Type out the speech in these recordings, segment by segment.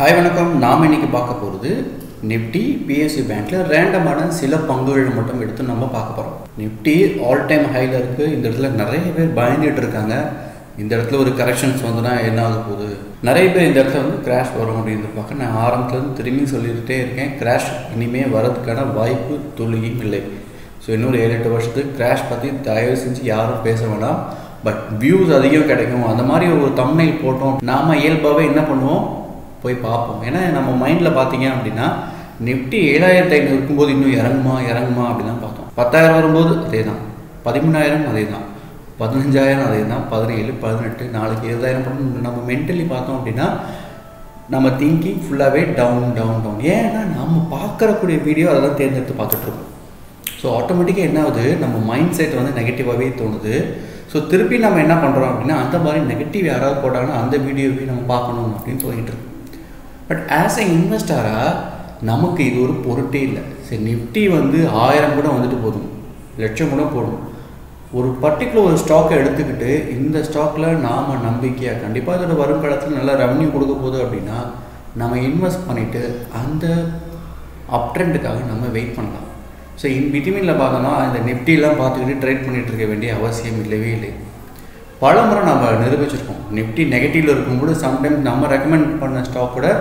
hi வணக்கம் நாம் இன்னைக்கு பார்க்க போகிறது நிஃப்டி பிஎஸ்சி பேங்க்கில் ரேண்டமான சில பங்குகள் மட்டும் எடுத்து நம்ம பார்க்க போகிறோம் நிஃப்டி ஆல் டைம் ஹையில் இருக்குது இந்த இடத்துல நிறைய பேர் பயந்துட்டு இருக்காங்க இந்த இடத்துல ஒரு கரெக்ஷன்ஸ் வந்துன்னா என்ன ஆக போகுது நிறைய பேர் இந்த இடத்துல வந்து கிராஷ் வரும் அப்படின்னு பார்க்க நான் ஆரம்பத்துலேருந்து திரும்பி சொல்லிக்கிட்டே இருக்கேன் கிராஷ் இனிமேல் வரதுக்கான வாய்ப்பு துளியும் இல்லை ஸோ இன்னொரு ஏழு எட்டு வருஷத்துக்கு கிராஷ் பற்றி தயவு செஞ்சு யாரும் பேச வேண்டாம் பட் வியூஸ் அதிகம் கிடைக்கும் அந்த மாதிரி ஒரு தம்னைல் போட்டோம் நாம் இயல்பாகவே என்ன பண்ணுவோம் போய் பார்ப்போம் ஏன்னா நம்ம மைண்டில் பார்த்தீங்க அப்படின்னா நிஃப்டி ஏழாயிரத்தி ஐநூறு இருக்கும்போது இன்னும் இறங்குமா இறங்குமா அப்படிலாம் பார்த்தோம் பத்தாயிரம் வரும்போது அதே தான் பதிமூணாயிரம் அதே தான் பதினஞ்சாயிரம் அதே தான் பதினேழு பதினெட்டு நாளைக்கு இருபதாயிரம் பண்ணணும் நம்ம மென்டலி பார்த்தோம் அப்படின்னா நம்ம திங்கிங் ஃபுல்லாகவே டவுன் டவுன் டவுன் ஏன்னா நம்ம பார்க்கறக்கூடிய வீடியோ அதெல்லாம் தேர்ந்தெடுத்து பார்த்துட்ருக்கோம் ஸோ ஆட்டோமேட்டிக்காக என்ன ஆகுது நம்ம மைண்ட் செட் வந்து நெகட்டிவாகவே தோணுது ஸோ திருப்பி நம்ம என்ன பண்ணுறோம் அப்படின்னா அந்த மாதிரி நெகட்டிவ் யாராவது போட்டாங்கன்னா அந்த வீடியோவையும் நம்ம பார்க்கணும் அப்படின்னு சொல்லிட்டு இருக்கோம் பட் ஆஸ் எ இன்வெஸ்டராக நமக்கு இது ஒரு பொருட்டே இல்லை சரி நிஃப்டி வந்து ஆயிரம் கூட வந்துட்டு போதும் லட்சம் கூட போடும் ஒரு பர்டிகுலர் ஒரு ஸ்டாக்கை எடுத்துக்கிட்டு இந்த ஸ்டாக்கில் நாம் நம்பிக்கையாக கண்டிப்பாக இதோட வருங்காலத்தில் நல்ல ரெவன்யூ கொடுக்க போகுது அப்படின்னா நம்ம இன்வெஸ்ட் பண்ணிவிட்டு அந்த அப் ட்ரெண்டுக்காக நம்ம வெயிட் பண்ணலாம் ஸோ இன் பிட்வீனில் பார்த்தோம்னா இந்த நிஃப்டிலாம் பார்த்துக்கிட்டு ட்ரேட் பண்ணிகிட்டு இருக்க வேண்டிய அவசியம் இல்லவே இல்லை பல முறை நம்ம நிரூபிச்சிருக்கோம் நிஃப்டி நெகட்டிவில் இருக்கும்போது சம்டைம்ஸ் நம்ம ரெக்கமெண்ட் பண்ண ஸ்டாக் கூட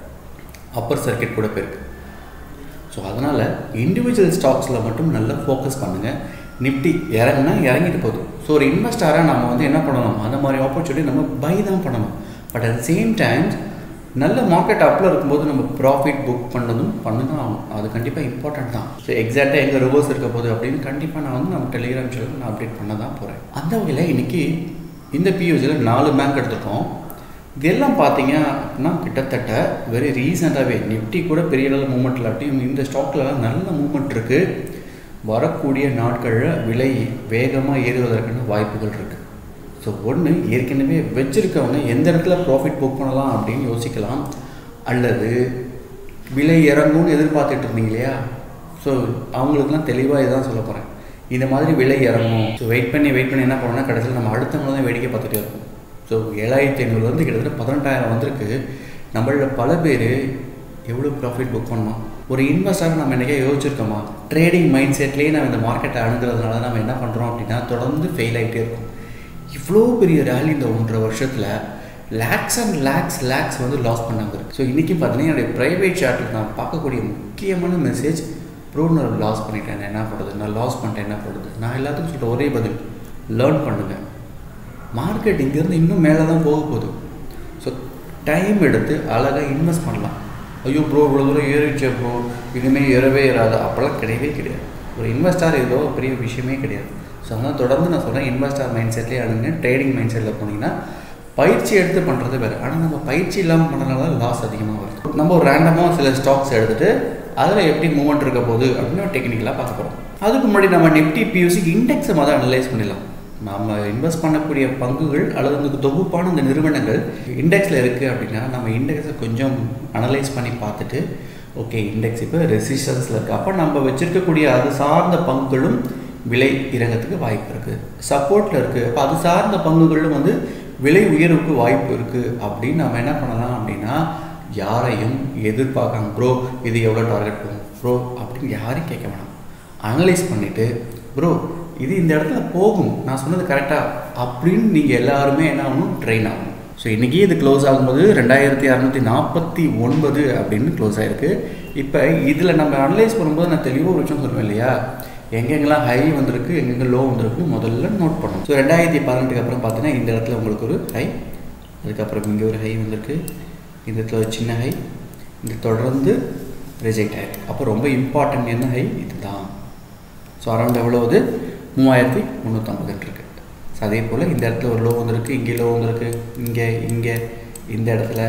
அப்பர் சர்க்கிட் கூட போயிருக்கு ஸோ அதனால் இண்டிவிஜுவல் ஸ்டாக்ஸில் மட்டும் நல்லா ஃபோக்கஸ் பண்ணுங்கள் நிஃப்டி இறங்குனா இறங்கிட்டு போகுது ஸோ ஒரு இன்வெஸ்டராக நம்ம வந்து என்ன பண்ணணும் அந்த மாதிரி ஆப்பர்ச்சுனிட்டி நம்ம பை தான் பண்ணணும் பட் அட் சேம் டைம்ஸ் நல்ல மார்க்கெட் அப்பில் இருக்கும்போது நம்ம ப்ராஃபிட் புக் பண்ணதும் பண்ணு தான் ஆகணும் அது கண்டிப்பாக இம்பார்ட்டன்ட் தான் ஸோ எக்ஸாக்டாக எங்கே ரிவர்ஸ் இருக்க போகுது அப்படின்னு கண்டிப்பாக நான் வந்து நம்ம டெலிகிராம் சேனல் நான் அப்டேட் பண்ண தான் போகிறேன் அந்த வகையில் இன்றைக்கி இந்த பியூசியில் நாலு பேங்க் எடுத்திருக்கோம் இதெல்லாம் பார்த்தீங்க அப்படின்னா கிட்டத்தட்ட வெரி ரீசெண்டாகவே நிஃப்டி கூட பெரிய அளவு மூமெண்ட் இல்லாட்டியும் இந்த ஸ்டாக்லலாம் நல்ல மூமெண்ட் இருக்குது வரக்கூடிய நாட்களில் விலை வேகமாக ஏறுவதற்கான வாய்ப்புகள் இருக்குது ஸோ ஒன்று ஏற்கனவே வச்சுருக்கவங்க எந்த இடத்துல ப்ராஃபிட் புக் பண்ணலாம் அப்படின்னு யோசிக்கலாம் அல்லது விலை இறங்கும்னு எதிர்பார்த்துட்டு இருந்தீங்க இல்லையா ஸோ அவங்களுக்குலாம் தெளிவாக இதுதான் சொல்ல போகிறேன் இந்த மாதிரி விலை இறங்கும் ஸோ வெயிட் பண்ணி வெயிட் பண்ணி என்ன பண்ணோம்னா கடைசியில் நம்ம அடுத்தவங்க தான் வேடிக்கை பார்த்துட்டே இருக்கோம் ஸோ ஏழாயிரத்தி ஐநூறுலேருந்து கிட்டத்தட்ட பதினெட்டாயிரம் வந்திருக்கு நம்மள பல பேர் எவ்வளோ ப்ராஃபிட் புக் பண்ணோம் ஒரு இன்வெஸ்டராக நம்ம என்றைக்கே யோசிச்சிருக்கோமா ட்ரேடிங் மைண்ட் செட்லேயே நம்ம இந்த மார்க்கெட்டை அணுகிறதுனால நம்ம என்ன பண்ணுறோம் அப்படின்னா தொடர்ந்து ஃபெயில் ஆகிட்டே இருக்கும் இவ்வளோ பெரிய ரேலி இந்த ஒன்றரை வருஷத்தில் லேக்ஸ் அண்ட் லேக்ஸ் லேக்ஸ் வந்து லாஸ் பண்ணாங்க ஸோ இன்றைக்கி பார்த்தீங்கன்னா என்னுடைய ப்ரைவேட் சார்ட்டில் நான் பார்க்கக்கூடிய முக்கியமான மெசேஜ் ப்ரோ நான் லாஸ் பண்ணிட்டேன் என்ன பண்ணுறது நான் லாஸ் பண்ணிட்டேன் என்ன பண்ணுறது நான் எல்லாத்துக்கும் சொல்லிட்டு ஒரே பதில் லேர்ன் பண்ணுங்கள் மார்க்கெட் இங்கேருந்து இன்னும் மேலே தான் போக போகுது ஸோ டைம் எடுத்து அழகாக இன்வெஸ்ட் பண்ணலாம் ஐயோ ப்ரோ இவ்வளோ தூரம் ஏறிச்சே ப்ரோ இனிமேல் ஏறவே ஏறாது அப்போல்லாம் கிடையவே கிடையாது ஒரு இன்வெஸ்டார் ஏதோ பெரிய விஷயமே கிடையாது ஸோ அதனால் தொடர்ந்து நான் சொல்கிறேன் இன்வெஸ்டார் மைண்ட் செட்லேயே அணுங்க ட்ரேடிங் மைண்ட் செட்டில் போனீங்கன்னா பயிற்சி எடுத்து பண்ணுறது வேறு ஆனால் நம்ம பயிற்சி இல்லாமல் பண்ணுறதுனால லாஸ் அதிகமாக வருது நம்ம ஒரு ரேண்டமாக சில ஸ்டாக்ஸ் எடுத்துகிட்டு அதில் எப்படி மூவ்மெண்ட் இருக்க போகுது அப்படின்னு டெக்னிக்கலாக பார்க்க போகிறோம் அதுக்கு முன்னாடி நம்ம நிஃப்டி பியூசி இண்டெக்ஸை மொதல் அனலைஸ் பண்ணிடலாம் நம்ம இன்வெஸ்ட் பண்ணக்கூடிய பங்குகள் அல்லது இந்த தொகுப்பான இந்த நிறுவனங்கள் இண்டெக்ஸில் இருக்குது அப்படின்னா நம்ம இண்டெக்ஸை கொஞ்சம் அனலைஸ் பண்ணி பார்த்துட்டு ஓகே இண்டெக்ஸ் இப்போ ரெசிஸ்டன்ஸில் இருக்குது அப்போ நம்ம வச்சுருக்கக்கூடிய அது சார்ந்த பங்குகளும் விலை இறங்கிறதுக்கு வாய்ப்பு இருக்குது சப்போர்ட்டில் இருக்குது அப்போ அது சார்ந்த பங்குகளிலும் வந்து விலை உயர்வுக்கு வாய்ப்பு இருக்குது அப்படின்னு நம்ம என்ன பண்ணலாம் அப்படின்னா யாரையும் எதிர்பார்க்காம ப்ரோ இது எவ்வளோ டார்கெட் போகும் ப்ரோ அப்படின்னு யாரையும் கேட்க வேணாம் அனலைஸ் பண்ணிவிட்டு ப்ரோ இது இந்த இடத்துல போகும் நான் சொன்னது கரெக்டாக அப்படின்னு நீங்கள் எல்லாருமே என்ன ஆகணும் ட்ரெயின் ஆகணும் ஸோ இன்றைக்கி இது க்ளோஸ் ஆகும்போது ரெண்டாயிரத்தி அறநூற்றி நாற்பத்தி ஒன்பது அப்படின்னு க்ளோஸ் ஆகிருக்கு இப்போ இதில் நம்ம அனலைஸ் பண்ணும்போது நான் தெளிவாக ஒரு விஷயம் சொல்லுவேன் இல்லையா எங்கெங்கெல்லாம் ஹை வந்திருக்கு எங்கெங்கே லோ வந்திருக்கு முதல்ல நோட் பண்ணணும் ஸோ ரெண்டாயிரத்தி பதினெட்டுக்கு அப்புறம் பார்த்தீங்கன்னா இந்த இடத்துல உங்களுக்கு ஒரு ஹை அதுக்கப்புறம் இங்கே ஒரு ஹை வந்திருக்கு இந்த இடத்துல ஒரு சின்ன ஹை இந்த தொடர்ந்து ரிஜெக்ட் ஆகிருக்கு அப்போ ரொம்ப இம்பார்ட்டன்ட் என்ன ஹை இதுதான் ஸோ அரௌண்ட் எவ்வளோது மூவாயிரத்தி முந்நூற்றம்பதுன்னு இருக்குது ஸோ அதே போல் இந்த இடத்துல ஒரு லோ வந்திருக்கு இங்கே லோ வந்திருக்கு இங்கே இங்கே இந்த இடத்துல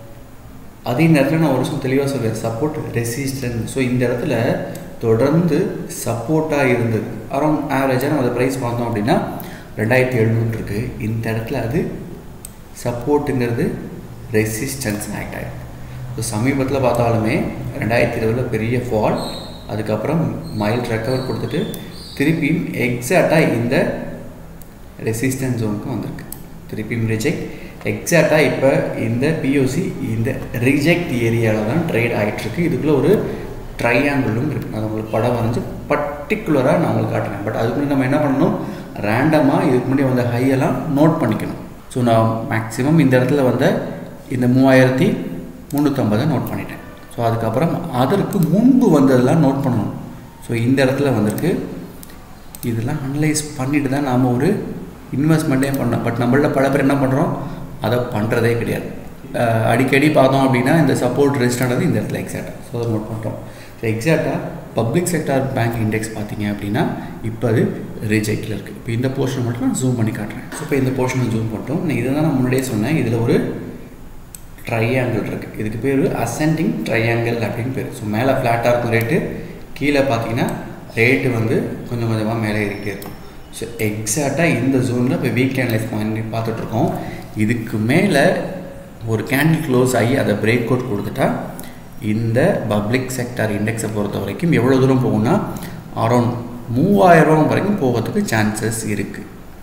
அதே நேரத்தில் நான் ஒரு வருஷம் தெளிவாக சொல்வேன் சப்போர்ட் ரெசிஸ்டன்ஸ் ஸோ இந்த இடத்துல தொடர்ந்து சப்போர்ட்டாக இருந்தது அரௌண்ட் ஆவரேஜாக நம்ம அதை ப்ரைஸ் பார்த்தோம் அப்படின்னா ரெண்டாயிரத்தி எழுநூறு இருக்குது இந்த இடத்துல அது சப்போர்ட்டுங்கிறது ரெசிஸ்டன்ஸ் ஆக்ட் ஆகிடும் ஸோ சமீபத்தில் பார்த்தாலுமே ரெண்டாயிரத்தி இருபதில் பெரிய ஃபால் அதுக்கப்புறம் மைல்ட் ரெக்கவர் கொடுத்துட்டு திருப்பியும் எக்ஸாக்டாக இந்த ரெசிஸ்டன்ஸ் ஜோனுக்கு வந்திருக்கு திருப்பியும் ரிஜெக்ட் எக்ஸாக்டாக இப்போ இந்த பியூசி இந்த ரிஜெக்ட் ஏரியாவில் தான் ட்ரேட் ஆகிட்டுருக்கு இதுக்குள்ளே ஒரு ட்ரையாங்கிளும் இருக்குது அது உங்களுக்கு படம் வரைஞ்சி பர்டிகுலராக நான் உங்களுக்கு காட்டுறேன் பட் அதுக்கு முன்னாடி நம்ம என்ன பண்ணணும் ரேண்டமாக இதுக்கு முன்னாடி வந்த ஹையெல்லாம் நோட் பண்ணிக்கணும் ஸோ நான் மேக்ஸிமம் இந்த இடத்துல வந்த இந்த மூவாயிரத்தி முந்நூற்றம்பதை நோட் பண்ணிட்டேன் ஸோ அதுக்கப்புறம் அதற்கு முன்பு வந்ததெல்லாம் நோட் பண்ணணும் ஸோ இந்த இடத்துல வந்திருக்கு இதெல்லாம் அனலைஸ் பண்ணிட்டு தான் நாம் ஒரு இன்வெஸ்ட்மெண்ட்டே பண்ணோம் பட் நம்மள்ட்ட பல பேர் என்ன பண்ணுறோம் அதை பண்ணுறதே கிடையாது அஹ் அடிக்கடி பார்த்தோம் அப்படின்னா இந்த சப்போர்ட் ரெஜிஸ்டானது இந்த இடத்துல எக்ஸாக்டாக ஸோ அதை நோட் பண்ணுறோம் ஸோ எக்ஸாக்டாக பப்ளிக் செக்டார் பேங்க் இண்டெக்ஸ் பார்த்தீங்க அப்படின்னா இப்போ அது ரிஜெக்டில் இருக்குது இப்போ இந்த போர்ஷன் மட்டும் நான் ஜூம் பண்ணி காட்டுறேன் ஸோ இப்போ இந்த போர்ஷனை ஜூம் பண்ணிட்டோம் நான் இதை தான் நான் முன்னாடியே சொன்னேன் இதில் ஒரு ட்ரையாங்கிள் இருக்குது இதுக்கு பேர் அசெண்டிங் ட்ரையாங்கிள் அப்படின்னு பேர் ஸோ மேலே ஃப்ளாட்டாக இருக்கும் ரேட்டு கீழே பார்த்தீங்கன்னா ரேட்டு வந்து கொஞ்சம் கொஞ்சமாக மேலே ஏறிக்கிட்டே இருக்கும் ஸோ எக்ஸாக்டாக இந்த ஜோனில் இப்போ வீக்லி அனலைஸ் பண்ணி பார்த்துட்ருக்கோம் இதுக்கு மேலே ஒரு கேண்டில் க்ளோஸ் ஆகி அதை பிரேக் அவுட் கொடுத்துட்டா இந்த பப்ளிக் செக்டார் இண்டெக்ஸை பொறுத்த வரைக்கும் எவ்வளோ தூரம் போகும்னா அரௌண்ட் மூவாயிரம் வரைக்கும் போகிறதுக்கு சான்சஸ் இருக்குது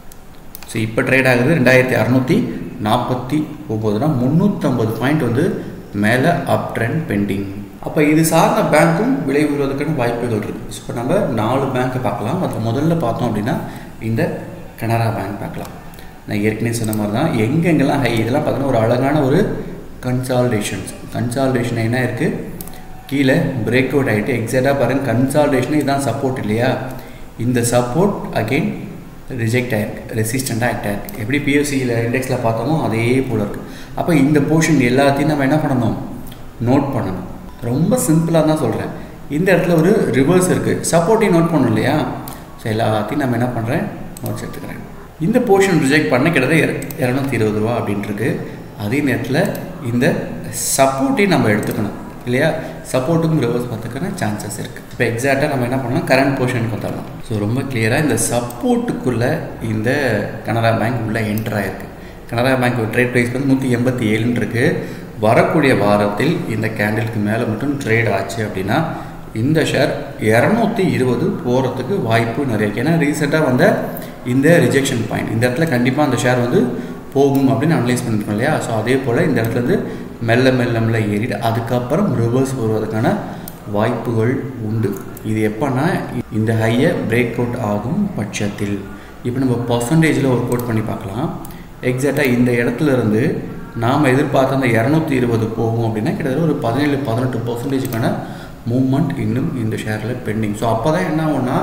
ஸோ இப்போ ட்ரேட் ஆகுது ரெண்டாயிரத்தி அறநூற்றி நாற்பத்தி ஒம்போதுனா முந்நூற்றம்பது பாயிண்ட் வந்து மேலே அப் ட்ரெண்ட் பெண்டிங் அப்போ இது சார்ந்த பேங்க்கும் விலை உயர்வதற்கான வாய்ப்புகள் இருக்குது ஸோ இப்போ நம்ம நாலு பேங்க்கை பார்க்கலாம் அதில் முதல்ல பார்த்தோம் அப்படின்னா இந்த கனரா பேங்க் பார்க்கலாம் நான் ஏற்கனவே சொன்ன மாதிரி தான் எங்கெங்கெல்லாம் ஹை இதெல்லாம் பார்த்தீங்கன்னா ஒரு அழகான ஒரு கன்சால்டேஷன்ஸ் கன்சால்டேஷன் என்ன இருக்குது கீழே பிரேக் அவுட் ஆகிட்டு எக்ஸாக்டாக பாருங்கள் கன்சால்டேஷன் இதுதான் சப்போர்ட் இல்லையா இந்த சப்போர்ட் அகெயின் ரிஜெக்ட் ஆகிருக்கு ரெசிஸ்டண்ட்டாக ஆக்ட் ஆகிருக்கு எப்படி பிஎஸ்சியில் இண்டெக்ஸில் பார்த்தோமோ அதே போல் இருக்குது அப்போ இந்த போர்ஷன் எல்லாத்தையும் நம்ம என்ன பண்ணணும் நோட் பண்ணணும் ரொம்ப சிம்பிளாக தான் சொல்கிறேன் இந்த இடத்துல ஒரு ரிவர்ஸ் இருக்குது சப்போர்ட்டையும் நோட் பண்ணணும் இல்லையா ஸோ எல்லாத்தையும் நம்ம என்ன பண்ணுறேன் நோட்ஸ் எடுத்துக்கிறேன் இந்த போர்ஷன் ரிஜெக்ட் பண்ண கிட்டத்தட்ட இரநூத்தி இருபது ரூபா அப்படின்ட்டுருக்கு அதே நேரத்தில் இந்த சப்போர்ட்டையும் நம்ம எடுத்துக்கணும் இல்லையா சப்போர்ட்டுக்கும் ரிவர்ஸ் பார்த்துக்கான சான்சஸ் இருக்குது இப்போ எக்ஸாக்டாக நம்ம என்ன பண்ணலாம் கரண்ட் போர்ஷனுக்கு வந்துடலாம் ஸோ ரொம்ப கிளியராக இந்த சப்போர்ட்டுக்குள்ளே இந்த கனரா பேங்க் உள்ளே என்டர் ஆகிருக்கு கனரா பேங்க் ட்ரேட் ப்ரைஸ் வந்து நூற்றி எண்பத்தி ஏழுன்னு இருக்குது வரக்கூடிய வாரத்தில் இந்த கேண்டிலுக்கு மேலே மட்டும் ட்ரேட் ஆச்சு அப்படின்னா இந்த ஷேர் இரநூத்தி இருபது போகிறதுக்கு வாய்ப்பு நிறைய இருக்குது ஏன்னா ரீசெண்டாக வந்த இந்த ரிஜெக்ஷன் பாயிண்ட் இந்த இடத்துல கண்டிப்பாக அந்த ஷேர் வந்து போகும் அப்படின்னு அனலைஸ் பண்ணிருக்கோம் இல்லையா ஸோ அதே போல் இந்த இடத்துல இருந்து மெல்ல மெல்ல மெல்ல ஏறிட்டு அதுக்கப்புறம் ரிவர்ஸ் வருவதற்கான வாய்ப்புகள் உண்டு இது எப்போன்னா இந்த ஹையை பிரேக் அவுட் ஆகும் பட்சத்தில் இப்போ நம்ம பர்சன்டேஜில் ஒரு கோட் பண்ணி பார்க்கலாம் எக்ஸாக்டாக இந்த இடத்துல இருந்து நாம் எதிர்பார்த்த அந்த இரநூத்தி இருபது போகும் அப்படின்னா கிட்டத்தட்ட ஒரு பதினேழு பதினெட்டு பர்சன்டேஜுக்கான மூவ்மெண்ட் இன்னும் இந்த ஷேரில் பெண்டிங் ஸோ அப்போ தான் என்ன ஆகும்னா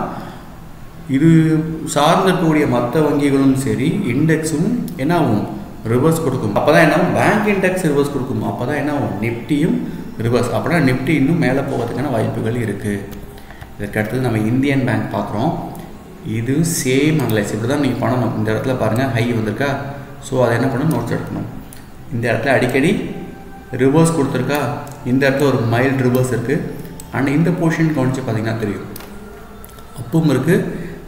இது சார்ந்திருக்கக்கூடிய மற்ற வங்கிகளும் சரி இண்டெக்ஸும் என்ன ஆகும் ரிவர்ஸ் கொடுக்கும் அப்போ தான் என்ன ஆகும் பேங்க் இண்டெக்ஸ் ரிவர்ஸ் கொடுக்கும் அப்போ தான் என்ன ஆகும் நிஃப்டியும் ரிவர்ஸ் அப்படின்னா நிஃப்டி இன்னும் மேலே போகிறதுக்கான வாய்ப்புகள் இருக்குது இதற்கு அடுத்தது நம்ம இந்தியன் பேங்க் பார்க்குறோம் இது சேம் அனலைஸ் இப்படி தான் நீங்கள் பண்ணணும் இந்த இடத்துல பாருங்கள் ஹை வந்திருக்கா ஸோ அதை என்ன பண்ணணும் நோட்ஸ் எடுக்கணும் இந்த இடத்துல அடிக்கடி ரிவர்ஸ் கொடுத்துருக்கா இந்த இடத்துல ஒரு மைல்டு ரிவர்ஸ் இருக்குது அண்ட் இந்த போர்ஷன் கவனித்து பார்த்தீங்கன்னா தெரியும் அப்பும் இருக்குது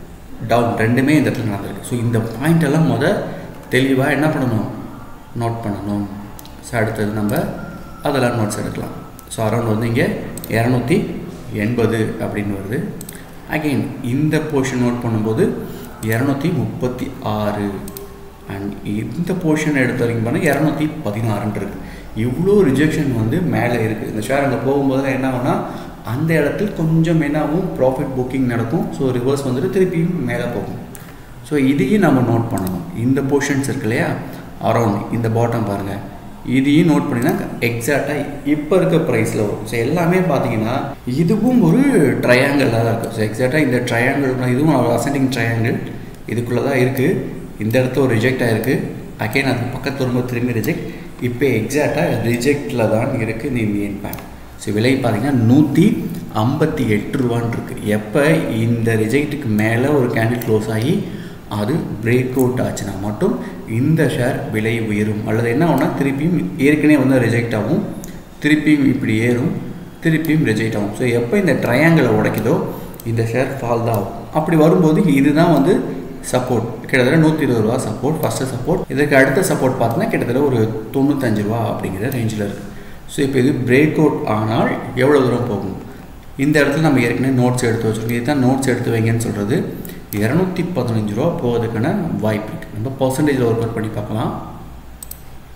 டவுன் ரெண்டுமே இந்த இடத்துல நடந்திருக்கு ஸோ இந்த பாயிண்ட் எல்லாம் முத தெளிவாக என்ன பண்ணணும் நோட் பண்ணணும் ஸோ அடுத்தது நம்ம அதெல்லாம் நோட்ஸ் எடுக்கலாம் ஸோ அரௌண்ட் வந்து இங்கே இரநூத்தி எண்பது அப்படின்னு வருது அகெயின் இந்த போர்ஷன் நோட் பண்ணும்போது இரநூத்தி முப்பத்தி ஆறு அண்ட் இந்த போர்ஷன் எடுத்த வரைக்கும் பண்ணால் இரநூத்தி பதினாறுன்னு இருக்குது இவ்வளோ ரிஜெக்ஷன் வந்து மேலே இருக்குது இந்த ஷேர் அங்கே போகும்போது என்ன ஆகும்னா அந்த இடத்துல கொஞ்சம் என்னாகும் ப்ராஃபிட் புக்கிங் நடக்கும் ஸோ ரிவர்ஸ் வந்துட்டு திருப்பியும் மேலே போகும் ஸோ இதையும் நம்ம நோட் பண்ணணும் இந்த போர்ஷன்ஸ் இருக்கு இல்லையா அரௌண்ட் இந்த பாட்டம் பாருங்கள் இதையும் நோட் பண்ணினா எக்ஸாக்டாக இப்போ இருக்க ப்ரைஸில் வரும் ஸோ எல்லாமே பார்த்தீங்கன்னா இதுவும் ஒரு ட்ரையாங்கிள் தான் இருக்குது ஸோ எக்ஸாக்டாக இந்த ட்ரையாங்கிள் இதுவும் ஒரு அசெண்டிங் ட்ரையாங்கிள் இதுக்குள்ளே தான் இருக்குது இந்த இடத்துல ஒரு ரிஜெக்ட் ஆகிருக்கு அகைன் அது பக்கத்து வரும்போது திரும்பி ரிஜெக்ட் இப்போ எக்ஸாக்டாக ரிஜெக்டில் தான் இருக்குது இந்த இந்தியன் பேங்க் ஸோ விலை பார்த்தீங்கன்னா நூற்றி ஐம்பத்தி எட்டு ரூபான்னு இருக்குது எப்போ இந்த ரிஜெக்ட்டுக்கு மேலே ஒரு கேண்டில் க்ளோஸ் ஆகி அது பிரேக் அவுட் ஆச்சுன்னா மட்டும் இந்த ஷேர் விலை உயரும் அல்லது என்ன ஆகும்னா திருப்பியும் ஏற்கனவே வந்து ரிஜெக்ட் ஆகும் திருப்பியும் இப்படி ஏறும் திருப்பியும் ரிஜெக்ட் ஆகும் ஸோ எப்போ இந்த ட்ரையாங்கிளை உடைக்குதோ இந்த ஷேர் ஃபால் தான் ஆகும் அப்படி வரும்போது இதுதான் வந்து சப்போர்ட் கிட்டத்தட்ட நூற்றி இருபது ரூபா சப்போர்ட் ஃபஸ்ட்டு சப்போர்ட் இதுக்கு அடுத்த சப்போர்ட் பார்த்தீங்கன்னா கிட்டத்தட்ட ஒரு தொண்ணூத்தஞ்சு ரூபா அப்படிங்கிற ரேஞ்சில் இருக்குது ஸோ இப்போ இது பிரேக் அவுட் ஆனால் எவ்வளோ தூரம் போகும் இந்த இடத்துல நம்ம ஏற்கனவே நோட்ஸ் எடுத்து வச்சுருக்கோம் இதுதான் நோட்ஸ் எடுத்து வைங்கன்னு சொல்கிறது இரநூத்தி பதினஞ்சு ரூபா போவதுக்கான வாய்ப்பு இருக்குது நம்ம பர்சன்டேஜில் ஒர்க் அவுட் பண்ணி பார்க்கலாம்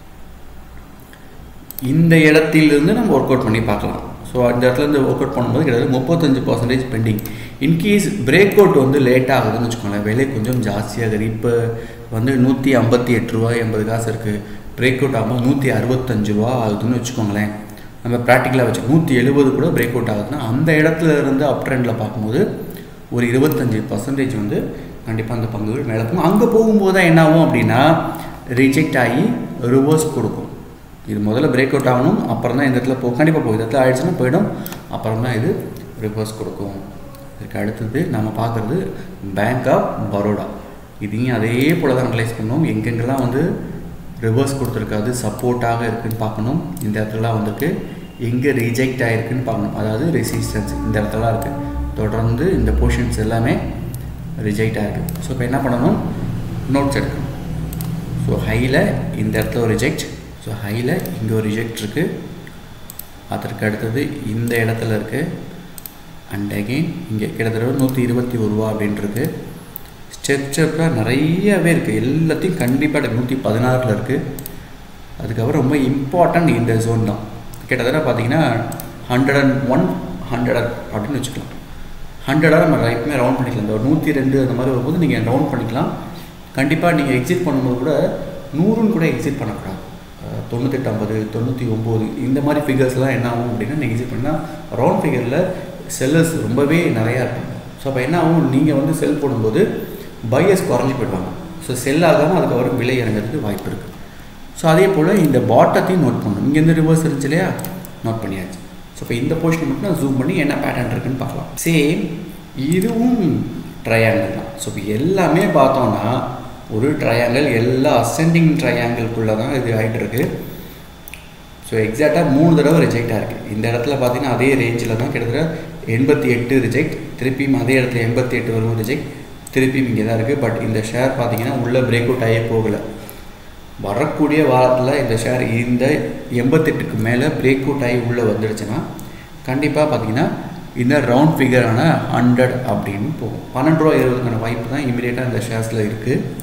இந்த இடத்திலிருந்து நம்ம ஒர்க் அவுட் பண்ணி பார்க்கலாம் ஸோ அந்த இடத்துல இருந்து ஒர்க் அவுட் பண்ணும்போது கிட்டத்தட்ட முப்பத்தஞ்சு percentage pending in case break out வந்து லேட் ஆகுதுன்னு வச்சுக்கோங்களேன் விலை கொஞ்சம் ஜாஸ்தியாகுது இப்போ வந்து நூற்றி ஐம்பத்தி எட்டு ரூபா எண்பது காசு இருக்குது பிரேக் அவுட் ஆகும்போது நூற்றி அறுபத்தஞ்சு ரூபா ஆகுதுன்னு வச்சுக்கோங்களேன் நம்ம ப்ராக்டிக்கலாக வச்சு நூற்றி எழுபது கூட பிரேக் அவுட் ஆகுதுன்னா அந்த இடத்துல இருந்து அப் ட்ரெண்டில் பார்க்கும்போது ஒரு இருபத்தஞ்சி பர்சன்டேஜ் வந்து கண்டிப்பாக அந்த பங்குகள் மேலே போகும் அங்கே போகும்போது தான் என்ன ஆகும் அப்படின்னா ரிஜெக்ட் ஆகி ரிவர்ஸ் கொடுக்கும் இது முதல்ல பிரேக் அவுட் ஆகணும் அப்புறம் தான் இந்த இடத்துல போ கண்டிப்பாக போகும் இந்த இடத்துல ஆயிடுச்சுன்னா போயிடும் அப்புறம் தான் இது ரிவர்ஸ் கொடுக்கும் இதுக்கு அடுத்தது நம்ம பார்க்குறது பேங்க் ஆஃப் பரோடா இதையும் அதே போல் தான் அனலைஸ் பண்ணோம் எங்கெங்கெல்லாம் வந்து ரிவர்ஸ் கொடுத்துருக்காது சப்போர்ட்டாக இருக்குதுன்னு பார்க்கணும் இந்த இடத்துலலாம் வந்திருக்கு எங்கே ரிஜெக்ட் ஆகிருக்குன்னு பார்க்கணும் அதாவது ரெசிஸ்டன்ஸ் இந்த இடத்துலலாம் இருக்குது தொடர்ந்து இந்த போர்ஷன்ஸ் எல்லாமே ரிஜெக்ட் ஆகிருக்கு ஸோ இப்போ என்ன பண்ணணும் நோட்ஸ் எடுக்கணும் ஸோ ஹையில் இந்த இடத்துல ஒரு ரிஜெக்ட் ஸோ ஹையில் இங்கே ஒரு ரிஜெக்ட் இருக்குது அதற்கு அடுத்தது இந்த இடத்துல இருக்குது அண்ட் அகெயின் இங்கே கிட்டத்தட்ட நூற்றி இருபத்தி ஒரு ரூபா அப்படின்ட்டுருக்கு ஸ்டெப் ஸ்டெப்பாக நிறையவே இருக்குது எல்லாத்தையும் கண்டிப்பாக நூற்றி பதினாறில் இருக்குது அதுக்கப்புறம் ரொம்ப இம்பார்ட்டன்ட் இந்த ஜோன் தான் கிட்டத்தட்ட பார்த்தீங்கன்னா ஹண்ட்ரட் அண்ட் ஒன் ஹண்ட்ரட் அப்படின்னு வச்சுக்கலாம் ஹண்ட்ரடாக நம்ம ரைட்டுமே ரவுண்ட் பண்ணிக்கலாம் இந்த ஒரு நூற்றி ரெண்டு அந்த மாதிரி வரும்போது நீங்கள் ரவுண்ட் பண்ணிக்கலாம் கண்டிப்பாக நீங்கள் எக்ஸிட் பண்ணும்போது கூட நூறுன்னு கூட எக்ஸிட் பண்ணக்கூடாது தொண்ணூத்தெட்டு ஐம்பது தொண்ணூற்றி ஒம்பது இந்த மாதிரி ஃபிகர்ஸ்லாம் என்ன ஆகும் அப்படின்னா நீங்கள் எக்ஸிட் பண்ணால் ரவுண்ட் ஃபிகரில் செல்லர்ஸ் ரொம்பவே நிறையா இருப்பாங்க ஸோ அப்போ என்ன ஆகும் நீங்கள் வந்து செல் போடும்போது பையர்ஸ் குறைஞ்சி போயிடுவாங்க ஸோ செல் ஆகாமல் அதுக்கப்புறம் விலை இறங்கிறதுக்கு வாய்ப்பு இருக்குது ஸோ அதே போல் இந்த பாட்டத்தையும் நோட் பண்ணணும் இங்கேருந்து ரிவர்ஸ் இருந்துச்சு இல்லையா நோட் பண்ணியாச்சு ஸோ இப்போ இந்த போர்ஷன் மட்டும் நான் ஜூம் பண்ணி என்ன பேட்டர்ன் இருக்குன்னு பார்க்கலாம் சேம் இதுவும் ட்ரையாங்கிள் தான் ஸோ இப்போ எல்லாமே பார்த்தோன்னா ஒரு ட்ரையாங்கிள் எல்லா அசெண்டிங் ட்ரையாங்கிள்குள்ளே தான் இது ஆகிட்டு இருக்கு ஸோ எக்ஸாக்டாக மூணு தடவை ரிஜெக்டாக இருக்குது இந்த இடத்துல பார்த்தீங்கன்னா அதே ரேஞ்சில் தான் கிட்டத்தட்ட எண்பத்தி எட்டு ரிஜெக்ட் திருப்பியும் அதே இடத்துல எண்பத்தி எட்டு வரும் ரிஜெக்ட் திருப்பியும் இங்கே தான் இருக்குது பட் இந்த ஷேர் பார்த்தீங்கன்னா உள்ளே பிரேக் அவுட் ஆகி போகலை வரக்கூடிய வாரத்தில் இந்த ஷேர் இந்த எண்பத்தெட்டுக்கு மேலே பிரேக் அவுட் ஆகி உள்ளே வந்துடுச்சுன்னா கண்டிப்பாக பார்த்தீங்கன்னா இந்த ரவுண்ட் ஃபிகரான ஹண்ட்ரட் அப்படின்னு போகும் பன்னெண்டு ரூபா இருபதுக்கான வாய்ப்பு தான் இமீடியட்டாக இந்த ஷேர்ஸில் இருக்குது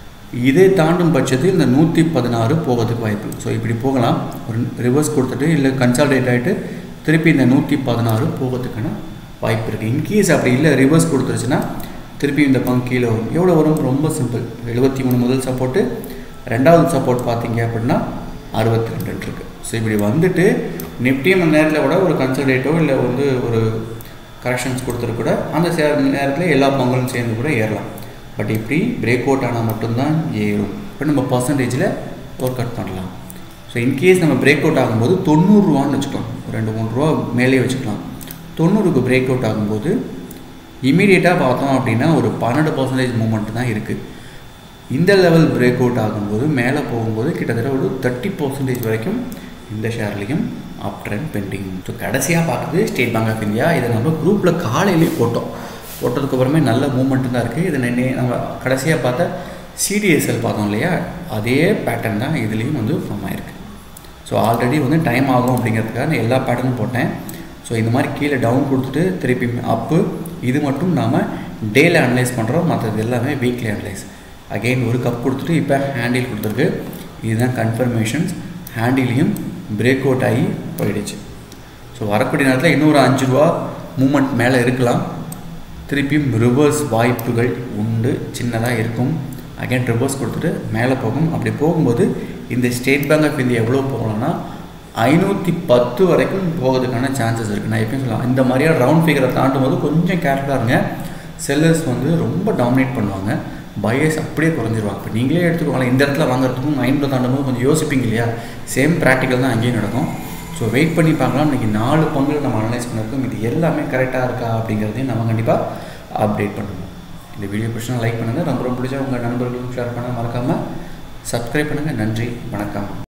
இதை தாண்டும் பட்சத்தில் இந்த நூற்றி பதினாறு போகிறதுக்கு வாய்ப்பு ஸோ இப்படி போகலாம் ஒரு ரிவர்ஸ் கொடுத்துட்டு இல்லை கன்சால்டேட் ஆகிட்டு திருப்பி இந்த நூற்றி பதினாறு போகிறதுக்கான வாய்ப்பு இருக்குது இன்கேஸ் அப்படி இல்லை ரிவர்ஸ் கொடுத்துருச்சுன்னா திருப்பி இந்த பங்கு கீழே வரும் எவ்வளோ வரும் ரொம்ப சிம்பிள் எழுபத்தி மூணு முதல் சப்போர்ட்டு ரெண்டாவது சப்போர்ட் பார்த்தீங்க அப்படின்னா அறுபத்தி ரெண்டு இருக்குது ஸோ இப்படி வந்துட்டு நிஃப்டியும் அந்த நேரத்தில் கூட ஒரு கன்சல்டேட்டோ இல்லை வந்து ஒரு கரெக்ஷன்ஸ் கொடுத்துட்டு கூட அந்த சே நேரத்தில் எல்லா பங்களும் சேர்ந்து கூட ஏறலாம் பட் இப்படி பிரேக் அவுட் ஆனால் மட்டும்தான் ஏறும் இப்போ நம்ம பர்சன்டேஜில் ஒர்க் அவுட் பண்ணலாம் ஸோ இன்கேஸ் நம்ம பிரேக் அவுட் ஆகும்போது தொண்ணூறுரூவான்னு வச்சுக்கலாம் ஒரு ரெண்டு மூணு ரூபா மேலே வச்சுக்கலாம் தொண்ணூறுக்கு பிரேக் அவுட் ஆகும்போது இமீடியட்டாக பார்த்தோம் அப்படின்னா ஒரு பன்னெண்டு பர்சன்டேஜ் மூமெண்ட் தான் இருக்குது இந்த லெவல் பிரேக் அவுட் ஆகும்போது மேலே போகும்போது கிட்டத்தட்ட ஒரு தேர்ட்டி பர்சன்டேஜ் வரைக்கும் இந்த ஷேர்லேயும் அப் ட்ரெண்ட் பெண்டிங் ஸோ கடைசியாக பார்க்குறது ஸ்டேட் பேங்க் ஆஃப் இந்தியா இதை நம்ம குரூப்பில் காலையிலேயே போட்டோம் போட்டதுக்கு அப்புறமே நல்ல மூமெண்ட் தான் இருக்குது இதை நின்று நம்ம கடைசியாக பார்த்த சிடிஎஸ்எல் பார்த்தோம் இல்லையா அதே பேட்டர்ன் தான் இதுலேயும் வந்து ஃபார்ம் ஆயிருக்கு ஸோ ஆல்ரெடி வந்து டைம் ஆகும் அப்படிங்கிறதுக்காக நான் எல்லா பேட்டர்னும் போட்டேன் ஸோ இந்த மாதிரி கீழே டவுன் கொடுத்துட்டு திருப்பி அப்பு இது மட்டும் நாம் டேல அனலைஸ் பண்ணுறோம் மற்றது எல்லாமே வீக்லி அனலைஸ் அகெயின் ஒரு கப் கொடுத்துட்டு இப்போ ஹேண்டில் கொடுத்துருக்கு இதுதான் கன்ஃபர்மேஷன்ஸ் ஹேண்டிலையும் பிரேக் அவுட் ஆகி போயிடுச்சு ஸோ வரக்கூடிய நேரத்தில் இன்னொரு அஞ்சு ரூபா மூமெண்ட் மேலே இருக்கலாம் திருப்பியும் ரிவர்ஸ் வாய்ப்புகள் உண்டு சின்னதாக இருக்கும் அகைன் ரிவர்ஸ் கொடுத்துட்டு மேலே போகும் அப்படி போகும்போது இந்த ஸ்டேட் பேங்க் ஆஃப் இந்தியா எவ்வளோ போகலாம்னா ஐநூற்றி பத்து வரைக்கும் போகிறதுக்கான சான்சஸ் இருக்குது நான் எப்பயும் சொல்லலாம் இந்த மாதிரியான ரவுண்ட் ஃபிகரை தாண்டும் போது கொஞ்சம் கேர்ஃபுல்லாக இருங்க செல்லர்ஸ் வந்து ரொம்ப டாமினேட் பண்ணுவாங்க பயஸ் அப்படியே குறைஞ்சிருவாங்க இப்போ நீங்களே எடுத்துக்கோங்களேன் இந்த இடத்துல வாங்குறதுக்கும் ஐநூறு தாண்டும் போது கொஞ்சம் யோசிப்பீங்க இல்லையா சேம் ப்ராக்டிக்கல் தான் அங்கேயும் நடக்கும் ஸோ வெயிட் பண்ணி பார்க்கலாம் இன்றைக்கி நாலு பங்குகள் நம்ம அனலைஸ் பண்ணியிருக்கோம் இது எல்லாமே கரெக்டாக இருக்கா அப்படிங்கிறதையும் நம்ம கண்டிப்பாக அப்டேட் பண்ணுவோம் இந்த வீடியோ பிடிச்சா லைக் பண்ணுங்கள் ரொம்ப ரொம்ப பிடிச்சா உங்கள் நண்பர்களுக்கும் ஷேர் பண்ண மறக்காமல் சப்ஸ்கிரைப் பண்ணுங்கள் நன்றி வணக்கம்